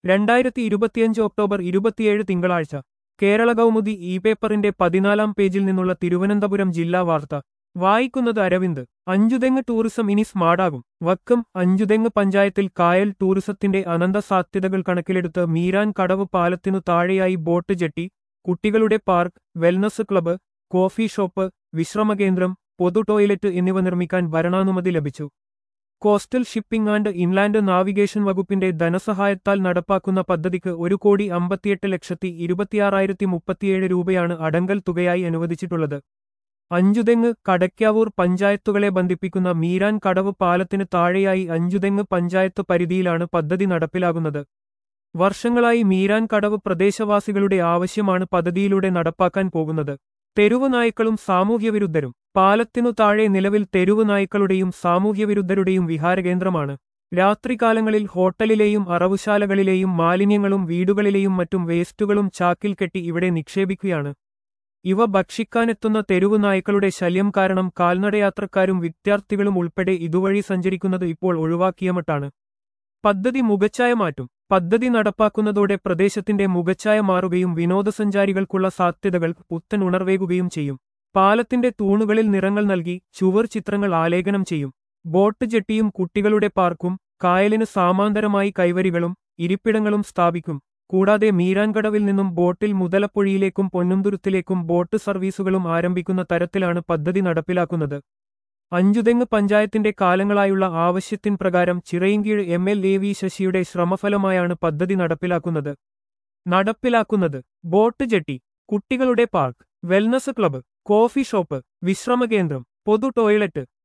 രണ്ടായിരത്തി ഇരുപത്തിയഞ്ച് ഒക്ടോബർ ഇരുപത്തിയേഴ് തിങ്കളാഴ്ച കേരള കൗമുദി ഇ പേപ്പറിന്റെ പതിനാലാം പേജിൽ നിന്നുള്ള തിരുവനന്തപുരം ജില്ലാ വാർത്ത വായിക്കുന്നത് അരവിന്ദ് അഞ്ചുതെങ്ങ് ടൂറിസം ഇനി സ്മാർട്ടാകും വക്കം അഞ്ചുതെങ്ങ് പഞ്ചായത്തിൽ കായൽ ടൂറിസത്തിന്റെ അനന്ത സാധ്യതകൾ കണക്കിലെടുത്ത് മീരാൻ കടവ് പാലത്തിനു താഴെയായി ബോട്ട് ജെട്ടി കുട്ടികളുടെ park wellness club coffee shop വിശ്രമകേന്ദ്രം പൊതു ടോയ്ലറ്റ് എന്നിവ നിർമ്മിക്കാൻ ഭരണാനുമതി ലഭിച്ചു coastal shipping and inland navigation വകുപ്പിന്റെ ധനസഹായത്താൽ നടപ്പാക്കുന്ന പദ്ധതിക്ക് ഒരു കോടി അമ്പത്തിയെട്ട് ലക്ഷത്തി ഇരുപത്തിയാറായിരത്തി മുപ്പത്തിയേഴ് രൂപയാണ് അടങ്കൽ തുകയായി അനുവദിച്ചിട്ടുള്ളത് അഞ്ചുതെങ്ങ് കടയ്ക്കാവൂർ പഞ്ചായത്തുകളെ ബന്ധിപ്പിക്കുന്ന മീരാൻ കടവ് പാലത്തിന് താഴെയായി അഞ്ചുതെങ്ങ് പഞ്ചായത്ത് പരിധിയിലാണ് പദ്ധതി നടപ്പിലാകുന്നത് വർഷങ്ങളായി മീരാൻ കടവ് പ്രദേശവാസികളുടെ ആവശ്യമാണ് പദ്ധതിയിലൂടെ നടപ്പാക്കാൻ പോകുന്നത് തെരുവ് നായ്ക്കളും സാമൂഹ്യവിരുദ്ധരും പാലത്തിനു താഴെ നിലവിൽ തെരുവ് നായ്ക്കളുടെയും സാമൂഹ്യവിരുദ്ധരുടെയും വിഹാരകേന്ദ്രമാണ് രാത്രികാലങ്ങളിൽ ഹോട്ടലിലെയും അറവുശാലകളിലെയും മാലിന്യങ്ങളും വീടുകളിലെയും മറ്റും വേസ്റ്റുകളും ചാക്കിൽ കെട്ടി ഇവിടെ നിക്ഷേപിക്കുകയാണ് ഇവ ഭക്ഷിക്കാനെത്തുന്ന തെരുവ് നായ്ക്കളുടെ ശല്യം കാരണം കാൽനടയാത്രക്കാരും വിദ്യാർത്ഥികളും ഉൾപ്പെടെ ഇതുവഴി സഞ്ചരിക്കുന്നത് ഇപ്പോൾ ഒഴിവാക്കിയമട്ടാണ് പദ്ധതി മുഖച്ഛായ മാറ്റും പദ്ധതി നടപ്പാക്കുന്നതോടെ പ്രദേശത്തിന്റെ മുഖച്ഛായ മാറുകയും വിനോദസഞ്ചാരികൾക്കുള്ള സാധ്യതകൾ പുത്തൻ ഉണർവേകുകയും ചെയ്യും പാലത്തിന്റെ തൂണുകളിൽ നിറങ്ങൾ നൽകി ചുവർ ചിത്രങ്ങൾ ആലേഖനം ചെയ്യും ബോട്ട് ജെട്ടിയും കുട്ടികളുടെ പാർക്കും കായലിന് സാമാന്തരമായി കൈവരികളും ഇരിപ്പിടങ്ങളും സ്ഥാപിക്കും കൂടാതെ മീരാൻകടവിൽ നിന്നും ബോട്ടിൽ മുതലപ്പുഴയിലേക്കും പൊന്നുംതുരുത്തിലേക്കും ബോട്ട് സർവീസുകളും ആരംഭിക്കുന്ന തരത്തിലാണ് പദ്ധതി നടപ്പിലാക്കുന്നത് അഞ്ചുതെങ്ങ് പഞ്ചായത്തിന്റെ കാലങ്ങളായുള്ള ആവശ്യത്തിൻ പ്രകാരം Chirayinkeezhu M L A V ശശിയുടെ ശ്രമഫലമായാണ് പദ്ധതി നടപ്പിലാക്കുന്നത് നടപ്പിലാക്കുന്നത് ബോട്ട് ജെട്ടി കുട്ടികളുടെ park wellness club coffee shop വിശ്രമകേന്ദ്രം പൊതു ടോയ്ലറ്റ്